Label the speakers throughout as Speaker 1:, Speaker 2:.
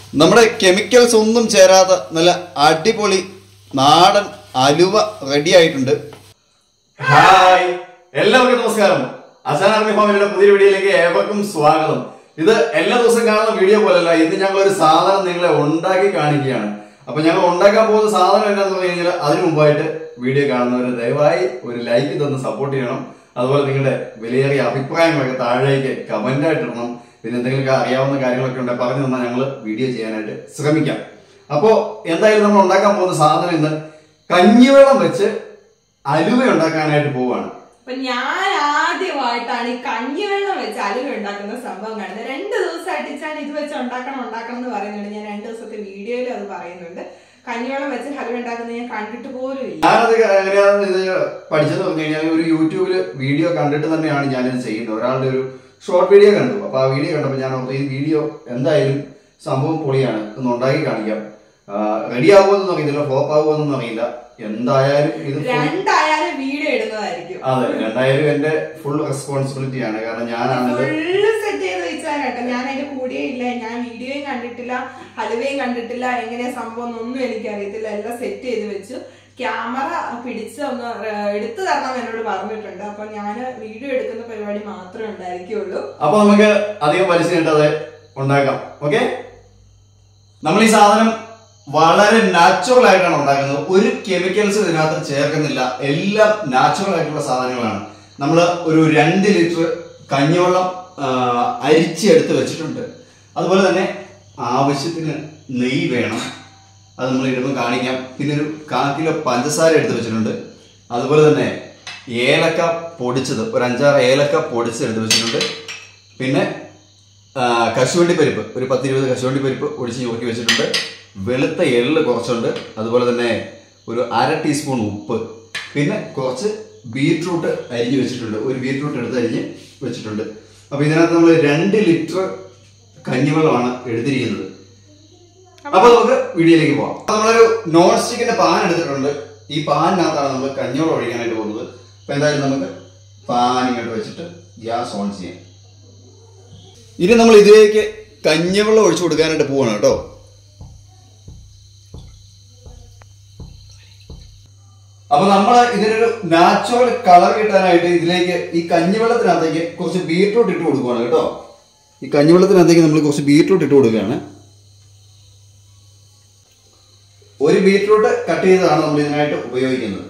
Speaker 1: നമ്മുടെ കെമിക്കൽസ് ഒന്നും ചേരാത്ത നല്ല അടിപൊളി നാടൻ അലുവ റെഡി ആയിട്ടുണ്ട് ഹായ് എല്ലാവർക്കും നമസ്കാരം അസാൻ ആർമി ഫാമിലിയുടെ പുതിയ വീഡിയോയിലേക്ക് ഏവർക്കും സ്വാഗതം ഇത് എല്ലാ ദിവസവും കാണുന്ന വീഡിയോ പോലല്ല ഇന്ന് ഞങ്ങൾ ഒരു സാധനം നിങ്ങളെ ഉണ്ടാക്കി കാണിക്കുകയാണ് അപ്പൊ ഞങ്ങൾ ഉണ്ടാക്കാൻ പോകുന്ന സാധനം എന്താണെന്ന് പറഞ്ഞു കഴിഞ്ഞാൽ അതിനു മുമ്പായിട്ട് വീഡിയോ കാണുന്നവർ ദയവായി ഒരു ലൈക്ക് തന്ന് സപ്പോർട്ട് ചെയ്യണം അതുപോലെ നിങ്ങളുടെ വിലയേറിയ അഭിപ്രായങ്ങളൊക്കെ താഴേക്ക് കമന്റ് ആയിട്ട് ഇടണം പിന്നെ എന്തെങ്കിലും അറിയാവുന്ന കാര്യങ്ങളൊക്കെ ഉണ്ടെങ്കിൽ പറഞ്ഞു തന്നാൽ ഞങ്ങൾ വീഡിയോ ചെയ്യാനായിട്ട് ശ്രമിക്കാം അപ്പോ എന്തായാലും നമ്മൾ ഉണ്ടാക്കാൻ പോകുന്ന സാധനം ഇന്ന് കഞ്ഞിവെള്ളം വെച്ച് അലുവ ഉണ്ടാക്കാനായിട്ട് പോവാണ്
Speaker 2: അപ്പൊ ഞാൻ ആദ്യമായിട്ടാണ് ഈ കഞ്ഞിവെള്ളം വെച്ച് അലുവ ഉണ്ടാക്കുന്ന സംഭവം കാണുന്നത് രണ്ട് ദിവസമായിട്ട് ഞാൻ ഇത് വെച്ച് ഉണ്ടാക്കണം ഉണ്ടാക്കണം എന്ന് പറയുന്നുണ്ട് ഞാൻ രണ്ട് ദിവസത്തെ വീഡിയോയിൽ അത് പറയുന്നുണ്ട് കഞ്ഞിവെള്ളം വെച്ച് ഹലുവ ഉണ്ടാക്കുന്നത് ഞാൻ കണ്ടിട്ട് പോലും ഇല്ല
Speaker 1: ഞാനത് എങ്ങനെയാണെന്ന് ഇത് പഠിച്ചത് പറഞ്ഞു കഴിഞ്ഞാൽ ഒരു യൂട്യൂബിൽ വീഡിയോ കണ്ടിട്ട് തന്നെയാണ് ഞാനിത് ചെയ്യുന്നത് ഒരാളുടെ ഒരു ഷോർട്ട് വീഡിയോ കണ്ടു അപ്പൊ ആ വീഡിയോ കണ്ടപ്പോൾ ഞാൻ ഓർത്തു ഈ വീഡിയോ എന്തായാലും സംഭവം പൊളിയാണ് ഒന്ന് ഉണ്ടാക്കി കാണിക്കാം റെഡി ആകുമെന്നൊന്നും അറിയില്ല ഫ്ലോപ്പ് ആകുമെന്നൊന്നും അറിയില്ല എന്തായാലും ഇത് full-
Speaker 2: രണ്ടായാലും വീഡിയോ ഇടുന്നതായിരിക്കും
Speaker 1: അതെ എന്തായാലും എന്റെ ഫുൾ റെസ്പോൺസിബിലിറ്റി ആണ് കാരണം ഞാനാണിത്
Speaker 2: ഫുള്ള് സെറ്റ് ചെയ്ത് വെച്ചാൽ കേട്ടോ ഞാൻ അതിന്റെ കൂടിയേ ഇല്ല ഞാൻ വീഡിയോയും കണ്ടിട്ടില്ല ഹലുവയും കണ്ടിട്ടില്ല എങ്ങനെയാ സംഭവം എന്നൊന്നും എനിക്ക് അറിയത്തില്ല എല്ലാം സെറ്റ് ചെയ്ത് വെച്ചു ക്യാമറ പിടിച്ച് ഒന്ന് ഏർ, എടുത്തു തരണം എന്നോട് പറഞ്ഞിട്ടുണ്ട് അപ്പൊ ഞാൻ വീഡിയോ എടുക്കുന്ന പരിപാടി മാത്രമേ ഉണ്ടായിരിക്കുള്ളൂ
Speaker 1: അപ്പൊ നമുക്ക് അധികം വലിച്ചു നീട്ടാതെ ഉണ്ടാക്കാം ഓക്കെ നമ്മൾ ഈ സാധനം വളരെ നാച്ചുറൽ ആയിട്ടാണ് ഉണ്ടാക്കുന്നത് ഒരു കെമിക്കൽസ് ഇതിനകത്ത് ചേർക്കുന്നില്ല എല്ലാം നാച്ചുറൽ ആയിട്ടുള്ള സാധനങ്ങളാണ് നമ്മൾ ഒരു രണ്ട് ലിറ്റർ കഞ്ഞിവെള്ളം ആ, അരിച്ചെടുത്ത് വെച്ചിട്ടുണ്ട് അതുപോലെ തന്നെ ആവശ്യത്തിന് നെയ്യ് വേണം അത് നമ്മൾ ഇടുമ്പോൾ കാണിക്കാം പിന്നെ ഒരു കാ കിലോ പഞ്ചസാര എടുത്ത് വെച്ചിട്ടുണ്ട് അതുപോലെ തന്നെ ഏലക്ക പൊടിച്ചത് ഒരു അഞ്ചാറ് ഏലക്ക പൊടിച്ചത് എടുത്ത് വെച്ചിട്ടുണ്ട് പിന്നെ ആ, കശുവണ്ടി പരിപ്പ് ഒരു പത്തിരുപത് കശുവണ്ടി പരിപ്പ് ഒടിച്ച് നോക്കി വെച്ചിട്ടുണ്ട് വെളുത്ത എള്ള് കുറച്ചുണ്ട് അതുപോലെ തന്നെ ഒരു അര ടീസ്പൂൺ ഉപ്പ് പിന്നെ കുറച്ച് ബീട്രൂട്ട് അരിഞ്ഞ് വെച്ചിട്ടുണ്ട് ഒരു ബീട്രൂട്ട് എടുത്ത് അരിഞ്ഞ് വെച്ചിട്ടുണ്ട് അപ്പൊ ഇതിനകത്ത് നമ്മൾ രണ്ട് ലിറ്റർ കഞ്ഞിവെള്ളമാണ് എടുത്തിരിക്കുന്നത് അപ്പൊ നമുക്ക് വീഡിയോയിലേക്ക് പോവാം അപ്പൊ നമ്മളൊരു നോൺ സ്റ്റിക്കിന്റെ പാൻ എടുത്തിട്ടുണ്ട് ഈ പാനിനകത്താണ് നമ്മൾ കഞ്ഞിവെള്ളം ഒഴിക്കാനായിട്ട് പോകുന്നത് അപ്പൊ എന്തായാലും നമുക്ക് പാൻ ഇങ്ങോട്ട് വെച്ചിട്ട് ഗ്യാസ് ഓൺ ചെയ്യാം ഇനി നമ്മൾ ഇതിലേക്ക് കഞ്ഞിവെള്ളം ഒഴിച്ചു കൊടുക്കാനായിട്ട് പോവാണ് കേട്ടോ അപ്പൊ നമ്മൾ ഇതിനൊരു നാച്ചുറൽ കളർ കിട്ടാനായിട്ട് ഇതിലേക്ക് ഈ കഞ്ഞിവെള്ളത്തിനകത്തേക്ക് കുറച്ച് ബീട്രൂട്ട് ഇട്ട് കൊടുക്കുവാണ് കേട്ടോ ഈ കഞ്ഞിവെള്ളത്തിനകത്തേക്ക് നമ്മൾ കുറച്ച് ബീട്രൂട്ട് ഇട്ട് കൊടുക്കുകയാണ് ഒരു ബീട്രൂട്ട് കട്ട് ചെയ്തതാണ് നമ്മൾ ഇതിനായിട്ട് ഉപയോഗിക്കുന്നത്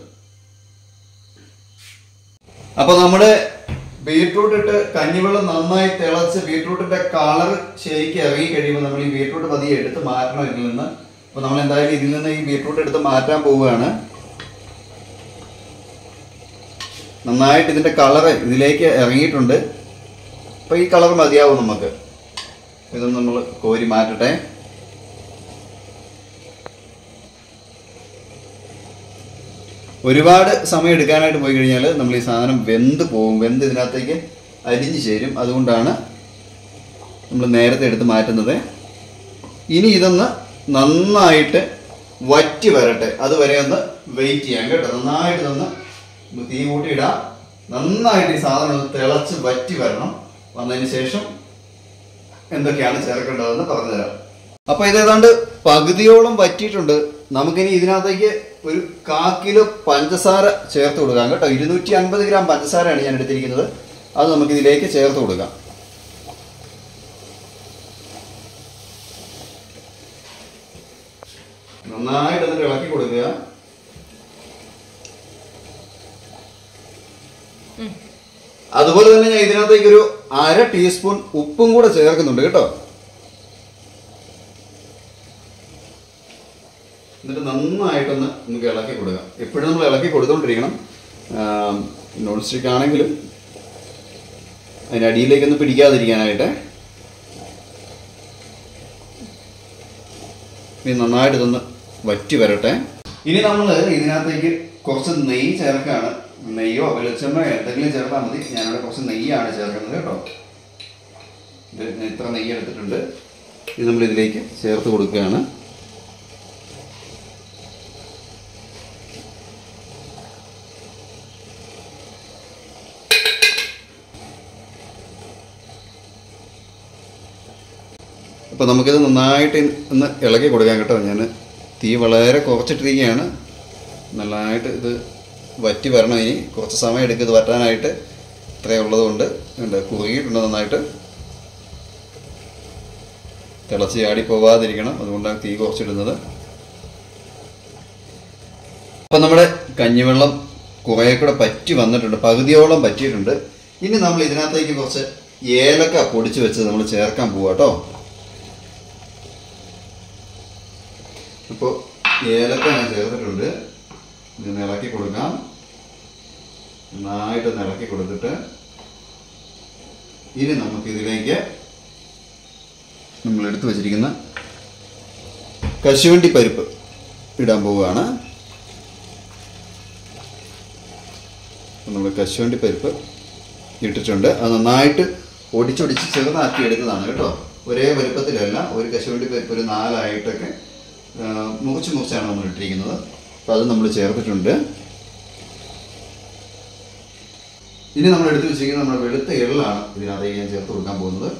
Speaker 1: അപ്പൊ നമ്മുടെ ബീട്രൂട്ട് ഇട്ട് കഞ്ഞിവെള്ളം നന്നായി തിളച്ച് ബീട്രൂട്ടിന്റെ കളർ ശരിക്കും ഇറങ്ങി കഴിയുമ്പോൾ നമ്മൾ ഈ ബീട്രൂട്ട് പതിയെ എടുത്ത് മാറ്റണം ഇതിൽ നിന്ന് അപ്പൊ നമ്മൾ എന്തായാലും ഇതിൽ നിന്ന് ഈ ബീട്രൂട്ട് എടുത്ത് മാറ്റാൻ പോവുകയാണ് നന്നായിട്ട് ഇതിന്റെ കളർ ഇതിലേക്ക് ഇറങ്ങിയിട്ടുണ്ട് അപ്പൊ ഈ കളർ മതിയാവും നമുക്ക് ഇതൊന്ന് നമ്മൾ കോരി മാറ്റട്ടെ ഒരുപാട് സമയം എടുക്കാനായിട്ട് പോയി കഴിഞ്ഞാൽ നമ്മൾ ഈ സാധനം വെന്ത് പോകും വെന്ത് ഇതിനകത്തേക്ക് അരിഞ്ഞു ചേരും അതുകൊണ്ടാണ് നമ്മൾ നേരത്തെ എടുത്ത് മാറ്റുന്നത് ഇനി ഇതൊന്ന് നന്നായിട്ട് വറ്റി വരട്ടെ അതുവരെ ഒന്ന് വെയിറ്റ് ചെയ്യാം കേട്ടോ നന്നായിട്ട് ഒന്ന് ഒന്ന് തീ കൂട്ടിയിടാം നന്നായിട്ട് ഈ സാധനം ഒന്ന് തിളച്ച് വറ്റി വരണം വന്നതിന് ശേഷം എന്തൊക്കെയാണ് ചേർക്കേണ്ടതെന്ന് പറഞ്ഞുതരാം അപ്പൊ ഇത് ഏതാണ്ട് പകുതിയോളം വറ്റിയിട്ടുണ്ട് നമുക്കിനി ഇതിനകത്തേക്ക് ഒരു കാ കിലോ പഞ്ചസാര ചേർത്ത് കൊടുക്കാം കേട്ടോ ഇരുന്നൂറ്റി അൻപത് ഗ്രാം പഞ്ചസാരയാണ് ഞാൻ എടുത്തിരിക്കുന്നത് അത് നമുക്ക് ഇതിലേക്ക് ചേർത്ത് കൊടുക്കാം നന്നായിട്ട് എന്നിട്ട് ഇളക്കി കൊടുക്കുക അതുപോലെ തന്നെ ഞാൻ ഇതിനകത്തേക്ക് ഒരു അര ടീസ്പൂൺ ഉപ്പും കൂടെ ചേർക്കുന്നുണ്ട് കേട്ടോ എന്നിട്ട് നന്നായിട്ടൊന്ന് നമുക്ക് ഇളക്കി കൊടുക്കാം എപ്പോഴും നമ്മൾ ഇളക്കി കൊടുത്തോണ്ടിരിക്കണം നോൺ സ്റ്റിക്ക് ആണെങ്കിലും അതിൻ്റെ അടിയിലേക്കൊന്ന് പിടിക്കാതിരിക്കാനായിട്ട് ഇനി നന്നായിട്ട് ഇതൊന്ന് വറ്റി വരട്ടെ ഇനി നമ്മൾ ഇതിനകത്തേക്ക് കുറച്ച് നെയ്യ് ചേർക്കാണ് നെയ്യോ വെളിച്ചെണ്ണയോ എന്തെങ്കിലും ചേർത്താൽ മതി ഞാനിവിടെ കുറച്ച് നെയ്യാണ് ചേർക്കുന്നത് കേട്ടോ ഇത് ഞാൻ ഇത്ര നെയ്യ് എടുത്തിട്ടുണ്ട് ഇത് നമ്മൾ ഇതിലേക്ക് ചേർത്ത് കൊടുക്കുകയാണ് അപ്പോൾ നമുക്കിത് നന്നായിട്ട് ഒന്ന് ഇളക്കി കൊടുക്കാം കേട്ടോ ഞാൻ തീ വളരെ കുറച്ചിട്ടിരിക്കുകയാണ് നല്ലതായിട്ട് ഇത് വറ്റി വരണം ഇനി കുറച്ച് സമയം എടുക്കും ഇത് വറ്റാനായിട്ട് ഇത്രയും ഉള്ളതുകൊണ്ട് ഉണ്ട് കുറുകിയിട്ടുണ്ട് നന്നായിട്ട് തിളച്ച് ചാടി പോവാതിരിക്കണം അതുകൊണ്ടാണ് തീ കുറച്ചിടുന്നത് അപ്പം നമ്മുടെ കഞ്ഞിവെള്ളം കുറേ കൂടെ പറ്റി വന്നിട്ടുണ്ട് പകുതിയോളം പറ്റിയിട്ടുണ്ട് ഇനി നമ്മൾ ഇതിനകത്തേക്ക് കുറച്ച് ഏലക്ക പൊടിച്ച് വെച്ച് നമ്മൾ ചേർക്കാൻ പോവാ കേട്ടോ അപ്പോൾ ഏലക്ക ഞാൻ ചേർത്തിട്ടുണ്ട് ഇത് ഇളക്കി കൊടുക്കാം നന്നായിട്ട് ഒന്ന് ഇളക്കി കൊടുത്തിട്ട് ഇനി നമുക്ക് ഇതിലേക്ക് നമ്മൾ എടുത്തു വച്ചിരിക്കുന്ന കശുവണ്ടി പരിപ്പ് ഇടാൻ പോവുകയാണ് നമ്മൾ കശുവണ്ടി പരിപ്പ് ഇട്ടിട്ടുണ്ട് അത് നന്നായിട്ട് ഒടിച്ചൊടിച്ച് ചെറുതാക്കി എടുത്തതാണ് കേട്ടോ ഒരേ വലുപ്പത്തിലല്ല ഒരു കശുവണ്ടി പരിപ്പ് ഒരു നാലായിട്ടൊക്കെ ആ, മുറിച്ച് മുറിച്ചാണ് നമ്മൾ ഇട്ടിരിക്കുന്നത് അപ്പോൾ അത് നമ്മൾ ചേർത്തിട്ടുണ്ട് ഇനി നമ്മൾ എടുത്ത് വെച്ചിരിക്കുന്നത് നമ്മുടെ വെളുത്ത എള്ളാണ് ഇതിനകത്തേക്ക് ഞാൻ ചേർത്ത് കൊടുക്കാൻ പോകുന്നത്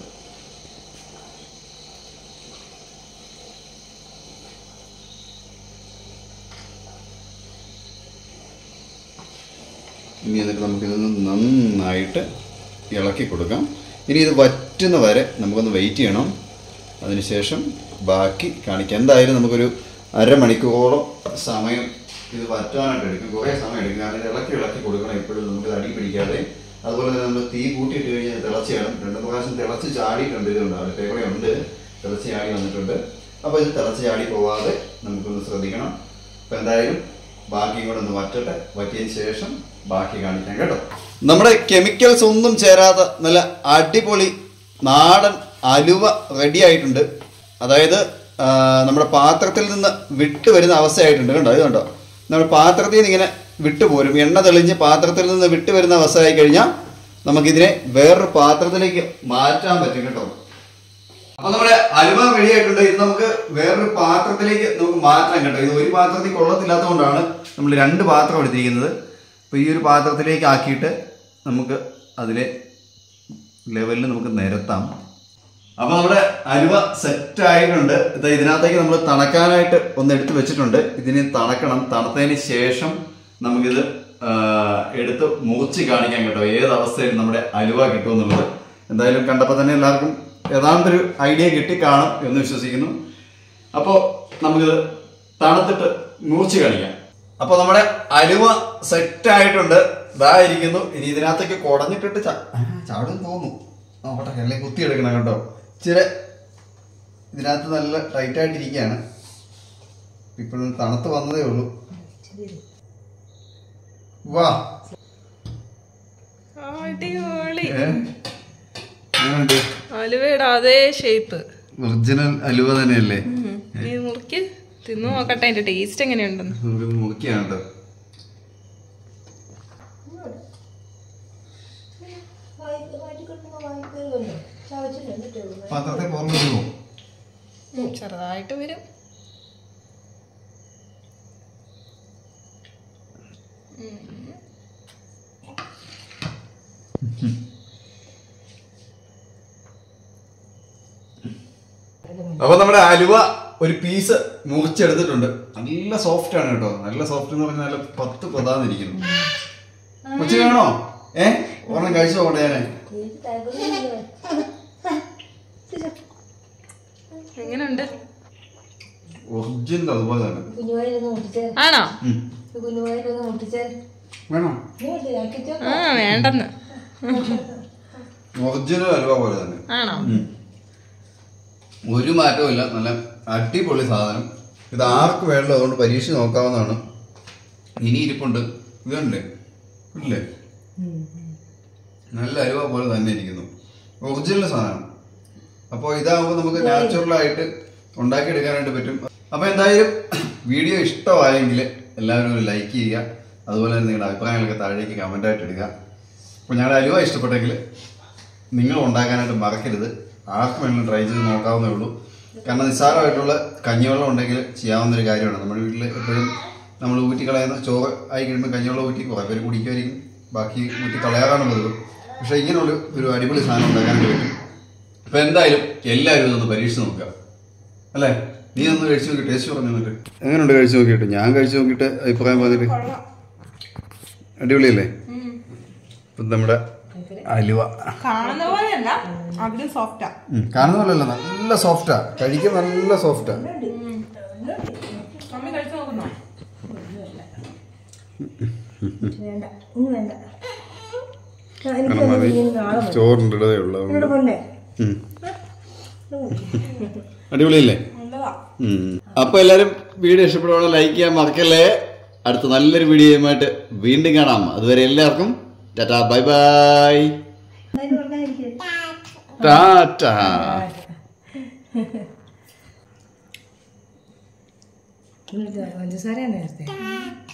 Speaker 1: ഇനി എന്നിട്ട് നമുക്കിതൊന്ന് നന്നായിട്ട് ഇളക്കി കൊടുക്കാം ഇനി ഇത് വറ്റുന്ന വരെ നമുക്കൊന്ന് വെയിറ്റ് ചെയ്യണം അതിനുശേഷം ബാക്കി കാണിക്കാം എന്തായാലും നമുക്കൊരു അരമണിക്കൂറോളം സമയം ഇത് വറ്റാനായിട്ട് എടുക്കും കുറേ സമയം എടുക്കും കാരണം ഇത് ഇളക്കി ഇളക്കി കൊടുക്കണം എപ്പോഴും നമുക്ക് അടി പിടിക്കാതെ അതുപോലെ തന്നെ നമ്മൾ തീ കൂട്ടിയിട്ട് കഴിഞ്ഞാൽ തിളച്ച് ചെയ്യണം രണ്ട് പ്രാവശ്യം തിളച്ച് ചാടിയിട്ടുണ്ട് ഇതുണ്ട് അടുത്ത കൂടെ ഉണ്ട് തിളച്ച് ചാടി വന്നിട്ടുണ്ട് അപ്പോൾ ഇത് തിളച്ച് ചാടി പോവാതെ നമുക്കൊന്ന് ശ്രദ്ധിക്കണം അപ്പോൾ എന്തായാലും ബാക്കിയും കൂടെ ഒന്ന് വറ്റട്ടെ വറ്റിയതിന് ശേഷം ബാക്കി കാണിക്കാം കേട്ടോ നമ്മുടെ കെമിക്കൽസ് ഒന്നും ചേരാത്ത നല്ല അടിപൊളി നാടൻ അലുവ റെഡി ആയിട്ടുണ്ട് അതായത് ആ, നമ്മുടെ പാത്രത്തിൽ നിന്ന് വിട്ട് വരുന്ന അവസ്ഥയായിട്ടുണ്ട് കണ്ടോ ഇത് കണ്ടോ നമ്മുടെ പാത്രത്തിൽ നിന്ന് ഇങ്ങനെ വിട്ടു പോരും എണ്ണ തെളിഞ്ഞ് പാത്രത്തിൽ നിന്ന് വിട്ട് വരുന്ന അവസ്ഥയായി കഴിഞ്ഞാൽ നമുക്കിതിനെ വേറൊരു പാത്രത്തിലേക്ക് മാറ്റാൻ പറ്റും കേട്ടോ അപ്പൊ നമ്മുടെ അലുവ റെഡി ആയിട്ടുണ്ട് ഇത് നമുക്ക് വേറൊരു പാത്രത്തിലേക്ക് നമുക്ക് മാറ്റാൻ കേട്ടോ ഇത് ഒരു പാത്രത്തിൽ കൊള്ളത്തില്ലാത്തതുകൊണ്ടാണ് നമ്മൾ രണ്ട് പാത്രം എടുത്തിരിക്കുന്നത് അപ്പൊ ഈ ഒരു പാത്രത്തിലേക്ക് ആക്കിയിട്ട് നമുക്ക് അതിലെ ലെവലിൽ നമുക്ക് നിരത്താം അപ്പൊ നമ്മുടെ അലുവ സെറ്റ് ആയിട്ടുണ്ട് ഇത് ഇതിനകത്തേക്ക് നമ്മൾ തണക്കാനായിട്ട് ഒന്ന് എടുത്തു വെച്ചിട്ടുണ്ട് ഇതിന് തണക്കണം തണുത്തതിന് ശേഷം നമുക്കിത് ആ, എടുത്ത് മുറിച്ച് കാണിക്കാൻ കേട്ടോ ഏത് അവസ്ഥയിൽ നമ്മുടെ അലുവ കിട്ടുമെന്നുള്ളത് എന്തായാലും കണ്ടപ്പോൾ തന്നെ എല്ലാവർക്കും ഏതാണ്ടൊരു ഐഡിയ കിട്ടിക്കാണും എന്ന് വിശ്വസിക്കുന്നു അപ്പോൾ നമുക്കിത് തണുത്തിട്ട് മുറിച്ച് കാണിക്കാം അപ്പോൾ നമ്മുടെ അലുവ സെറ്റ് ആയിട്ടുണ്ട് ഇതാ ഇരിക്കുന്നു ഇനി ഇതിനകത്തേക്ക് കുടഞ്ഞിട്ടിട്ട് ചാ- ആ, ചാടും തോന്നുന്നു നോക്കട്ടെ അല്ലെങ്കിൽ കുത്തിയെടുക്കണം കേട്ടോ ഇച്ചിരി ഇതിനകത്ത് നല്ല ടൈറ്റ് ആയിട്ടിരിക്കുകയാണ് ഇപ്പോഴും തണുത്ത് വന്നതേ ഉള്ളൂ വാ
Speaker 2: അടിപൊളി
Speaker 1: ഏ? എങ്ങനുണ്ട്
Speaker 2: അലുവയുടെ അതേ ഷേപ്പ്
Speaker 1: ഒറിജിനൽ അലുവ തന്നെയല്ലേ
Speaker 2: നീ മുറിക്ക് തിന്നു നോക്കട്ടെ അതിന്റെ ടേസ്റ്റ് എങ്ങനെയുണ്ടെന്ന്
Speaker 1: നമുക്ക് മുറിക്കുകയാണ് കേട്ടോ പാത്രത്തെ പുറമെ വരുമോ
Speaker 2: ഉം, ചെറുതായിട്ട് വരും
Speaker 1: അപ്പൊ നമ്മുടെ അലുവ ഒരു പീസ് മുറിച്ചെടുത്തിട്ടുണ്ട് നല്ല സോഫ്റ്റ് ആണ് കേട്ടോ നല്ല സോഫ്റ്റ് എന്ന് പറഞ്ഞാൽ നല്ല പത്ത് പ്രധാനിരിക്കുന്നു കൊച്ചു വേണോ ഏ ഒരെണ്ണം കഴിച്ചു പോകട്ടെ ഞാനേ
Speaker 2: എങ്ങനെയുണ്ട്
Speaker 1: ഒറിജിനൽ അതുപോലെ തന്നെ
Speaker 3: കുഞ്ഞുവായിലൊന്ന് മുട്ടിച്ചേ
Speaker 2: ആണോ
Speaker 1: ഉം.
Speaker 3: കുഞ്ഞുവായിലൊന്ന് മുട്ടിച്ചേ
Speaker 1: വേണോ
Speaker 2: ആ വേണ്ടെന്ന്
Speaker 1: ഒറിജിനൽ അലുവ പോലെ തന്നെ
Speaker 2: ആണോ
Speaker 1: ഉം. ഒരു മാറ്റവും ഇല്ല നല്ല അടിപൊളി സാധനം ഇത് ആർക്ക് വേണ്ടോ അതുകൊണ്ട് പരീക്ഷ നോക്കാവുന്നതാണ് ഇനി ഇരിപ്പുണ്ട് ഇതുണ്ടല്ലേ ഇല്ലേ നല്ല അലുവ പോലെ തന്നെ ഇരിക്കുന്നു ഒറിജിനൽ സാധനം അപ്പോൾ ഇതാകുമ്പോൾ നമുക്ക് നാച്ചുറൽ ആയിട്ട് ഉണ്ടാക്കിയെടുക്കാനായിട്ട് പറ്റും അപ്പോൾ എന്തായാലും വീഡിയോ ഇഷ്ടമായെങ്കിൽ എല്ലാവരും ഒരു ലൈക്ക് ചെയ്യുക അതുപോലെ തന്നെ നിങ്ങളുടെ അഭിപ്രായങ്ങളൊക്കെ താഴേക്ക് കമൻ്റ് ആയിട്ട് ഇടുക അപ്പോൾ ഞങ്ങളുടെ അലുവ ഇഷ്ടപ്പെട്ടെങ്കിൽ നിങ്ങൾ ഉണ്ടാക്കാനായിട്ട് മറക്കരുത് ആർക്കും വേണമെങ്കിലും ട്രൈ ചെയ്ത് നോക്കാവുന്നേ ഉള്ളൂ കാരണം നിസ്സാരമായിട്ടുള്ള കഞ്ഞിവെള്ളം ഉണ്ടെങ്കിൽ ചെയ്യാവുന്ന ഒരു കാര്യമാണ് നമ്മുടെ വീട്ടിൽ എപ്പോഴും നമ്മൾ ഊറ്റി കളയുന്ന ചോറ് ആയി കഴിയുമ്പോൾ കഞ്ഞിവെള്ളം ഊറ്റി കുറേ പേര് കുടിക്കുമായിരിക്കും ബാക്കി ഊറ്റി കളയാറാണ് പതിവ് പക്ഷേ ഇങ്ങനെയുള്ള ഒരു അടിപൊളി സാധനം ഉണ്ടാക്കാനായിട്ട് പറ്റും അപ്പോൾ എന്തായാലും എല്ലാവരും ഇതൊന്ന് പരീക്ഷിച്ച് നോക്കുക അല്ലേ നീ ഒന്ന് കഴിച്ചു നോക്കി ടേസ്റ്റ് പറഞ്ഞു എന്നിട്ട് എങ്ങനെയുണ്ട് കഴിച്ചു നോക്കിയിട്ട് ഞാൻ കഴിച്ചു നോക്കിയിട്ട് അഭിപ്രായം പറഞ്ഞിട്ട്
Speaker 2: കൊള്ളാം
Speaker 1: അടിപൊളിയല്ലേ
Speaker 2: ഉം.
Speaker 1: ഇപ്പം നമ്മുടെ അലുവ
Speaker 2: കാണുന്ന പോലെയല്ല അതിലും സോഫ്റ്റാ
Speaker 1: ഉം, കാണുന്ന പോലെയല്ല നല്ല സോഫ്റ്റാ കഴിക്കാൻ നല്ല സോഫ്റ്റാ
Speaker 2: മമ്മി കഴിച്ചു നോക്കുന്നോ
Speaker 3: വേണ്ട ഇനി വേണ്ട ആ, എനിക്ക്
Speaker 1: കാരണം മതി
Speaker 3: ഇനി നാളെ മതി.
Speaker 1: ചോറിൻ്റെ ഉള്ളൂ
Speaker 3: എന്നോട് പൊന്നെ
Speaker 1: ഉം. അടിപൊളിയല്ലേ
Speaker 2: നല്ലതാ
Speaker 1: ഉം. അപ്പൊ എല്ലാരും വീഡിയോ ഇഷ്ടപ്പെടുവാണെങ്കിൽ ലൈക്ക് ചെയ്യാൻ മറക്കല്ലേ അടുത്ത നല്ലൊരു വീഡിയോയുമായിട്ട് വീണ്ടും കാണാം അതുവരെ എല്ലാവർക്കും ടാറ്റാ ബൈ ബൈ
Speaker 3: അതിന് പറഞ്ഞായിരിക്കും
Speaker 1: ടാറ്റാ
Speaker 3: പഞ്ചസാരയാണ് നേരത്തെ